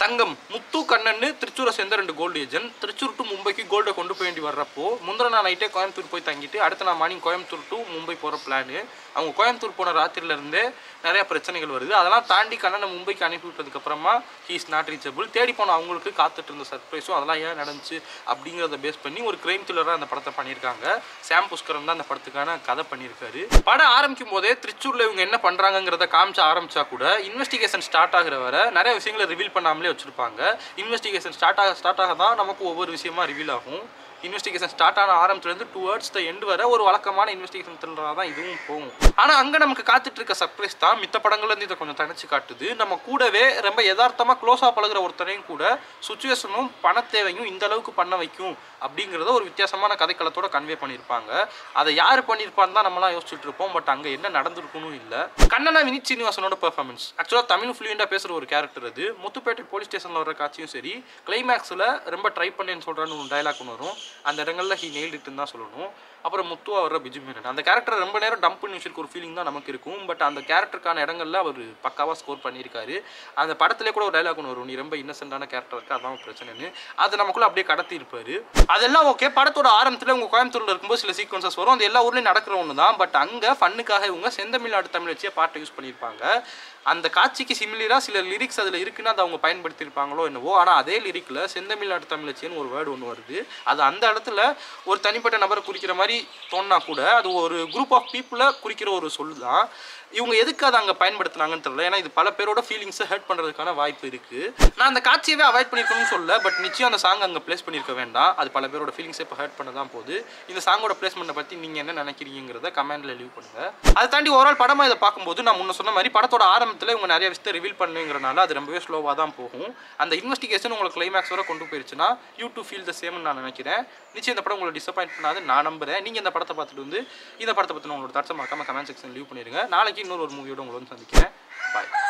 தங்கம் முத்து கண்ணன்னு திருச்சூரை சேர்ந்த ரெண்டு gold agent Thrissur to மும்பைக்கு கோல்டை கொண்டு போய் வேண்டி வர்றப்போ முந்தின நாள் நைட்டே கோயம்புத்தூர் போய் தங்கிட்டு அடுத்த நாள் மார்னிங் கோயம்புத்தூர் டு மும்பை போகிற பிளானு அவங்க கோயம்புத்தூர் போன ராத்திரில இருந்தே நிறைய பிரச்சனைகள் வருது அதெல்லாம் தாண்டி கண்ணனை மும்பைக்கு அனுப்பி விட்டதுக்கு அப்புறமா ஹீ இஸ் நாட் ரீச்சபிள் தேடி போன அவங்களுக்கு காத்துட்டு இருந்த சர்ப்ரைஸும் அதெல்லாம் ஏன் நடந்துச்சு அப்படிங்கிறத பேஸ் பண்ணி ஒரு கிரைம் த்ரில்லராக அந்த படத்தை பண்ணியிருக்காங்க சாம் புஷ்கரன் தான் அந்த படத்துக்கான கதை பண்ணியிருக்காரு படம் ஆரம்பிக்கும் போதே திருச்சூர்ல இவங்க என்ன பண்றாங்கங்கிறத காமிச்ச ஆரம்பிச்சா கூட இன்வெஸ்டிகேஷன் ஸ்டார்ட் ஆகிற வரை நிறைய விஷயங்களை ரிவீல் பண்ணாமலே வச்சிருப்பாங்க இன்வெஸ்டிகேஷன் ஸ்டார்ட் ஆக ஸ்டார்ட் ஆக தான் நமக்கு ஒவ்வொரு விஷயமா ரிவீல் ஆகும் இன்வெஸ்டிகேஷன் ஸ்டார்ட் ஆன ஆரம்பத்துலேருந்து டுவர்ட்ஸ் த எண்டு வரை ஒரு வழக்கமான இன்வெஸ்டிகேஷன் த்ரில்லராக தான் இதுவும் போகும் ஆனால் அங்கே நமக்கு காத்துட்டு இருக்க சர்ப்ரைஸ் தான் மித்த படங்கள்லேருந்து இதை கொஞ்சம் தனிச்சு காட்டுது நம்ம கூடவே ரொம்ப யதார்த்தமாக க்ளோஸாக பழகுற ஒருத்தரையும் கூட சுச்சுவேஷனும் பணத்தேவையும் இந்த அளவுக்கு பண்ண வைக்கும் அப்படிங்கிறத ஒரு வித்தியாசமான கதைக்களத்தோட கன்வே பண்ணியிருப்பாங்க அதை யார் பண்ணியிருப்பான்னு தான் நம்மலாம் யோசிச்சுட்டு இருப்போம் பட் அங்கே என்ன நடந்திருக்கணும் இல்லை கண்ணனா வினித் சீனிவாசனோட பெர்ஃபார்மன்ஸ் ஆக்சுவலாக தமிழ் ஃப்ளூயண்டாக பேசுகிற ஒரு கேரக்டர் அது முத்துப்பேட்டை போலீஸ் ஸ்டேஷனில் வர காட்சியும் சரி கிளைமேக்ஸில் ரொம்ப ட்ரை பண்ணேன்னு சொல்கிறான்னு ஒரு டைலாக் ஒன்று வரும் அந்த இடங்கள்ல ஹி நெயில்டுன்னு தான் சொல்லணும் அப்புறம் முத்துவா வர்ற பிஜு மேனன் அந்த கேரக்டர் ரொம்ப நேரம் டம்ப் பண்ணி வச்சிருக்க ஒரு ஃபீலிங் தான் நமக்கு இருக்கும் பட் அந்த கேரக்டருக்கான இடங்கள்ல அவர் பக்காவாக ஸ்கோர் பண்ணியிருக்காரு அந்த படத்திலே கூட ஒரு டைலாக் ஒன்று வரும் நீ ரொம்ப இன்னசென்ட்டான கேரக்டர் இருக்கு அதான் பிரச்சனைன்னு அது நமக்குள்ள அப்படியே கடத்தி இருப்பாரு அதெல்லாம் ஓகே படத்தோட ஆரம்பத்தில் உங்க கோயம்புத்தூர்ல இருக்கும்போது சில சீக்வன்சஸ் வரும் அது எல்லா ஊர்லயும் நடக்கிற ஒன்று தான் பட் அங்கே ஃபன்னுக்காக இவங்க செந்தமிழ்நாடு தமிழ் வச்சே பாட்டை யூஸ் பண்ணியிருப்பாங்க அந்த காட்சிக்கு சிமிலராக சில லிரிக்ஸ் அதில் இருக்குன்னு அதை அவங்க பயன்படுத்தியிருப்பாங்களோ என்னவோ ஆனால் அதே லிரிக்கில் செந்தமிழ்நாடு தமிழச்சின்னு ஒரு வேர்டு ஒன்று வருது அது அந்த இடத்துல ஒரு தனிப்பட்ட நபரை குறிக்கிற மாதிரி தோணுனா கூட அது ஒரு குரூப் ஆஃப் பீப்புளை குறிக்கிற ஒரு சொல் தான் இவங்க எதுக்கு அதை அங்கே பயன்படுத்துனாங்கன்னு தெரியல ஏன்னா இது பல பேரோட ஃபீலிங்ஸை ஹர்ட் பண்ணுறதுக்கான வாய்ப்பு இருக்குது நான் அந்த காட்சியவே அவாய்ட் பண்ணியிருக்கணும்னு சொல்ல பட் நிச்சயம் அந்த சாங் அங்கே ப்ளேஸ் பண்ணியிருக்க வேண்டாம் அது பல பேரோட ஃபீலிங்ஸை இப்போ ஹர்ட் பண்ண தான் போகுது இந்த சாங்கோட பிளேஸ்மெண்ட்டை பற்றி நீங்கள் என்ன நினைக்கிறீங்கிறத கமெண்ட்டில் லீவ் பண்ணுங்கள் அதை தாண்டி ஓவரால் படமாக இதை பார்க்கும்போது நான் முன்ன சொன்ன மாதிரி படத்தோட ஆரம்பத்தில் இவங்க நிறைய விஷயத்தை ரிவீல் பண்ணுங்கிறனால அது ரொம்பவே ஸ்லோவாக தான் போகும் அந்த இன்வெஸ்டிகேஷன் உங்களுக்கு கிளைமேக்ஸ் வரை கொண்டு போயிருச்சுன்னா யூ டு ஃபீல் த சேம்னு நான் நினைக்கிறேன் நிச்சயம் இந்த படம் உங்களை டிசப்பாயின்ட் பண்ணாது நான் நம்புறேன் நீங்கள் இந்த படத்தை பார்த்துட்டு வந்து இந்த படத்தை பற்றி உங்களோட தாட்ஸை மறக்காம கமெண்ட் செக்ஷன் லீவ் பண்ணிடுங்க நாளைக்கு இன்னொரு ஒரு மூவியோட உங்களை வந்து சந்திக்கிறேன் பாய்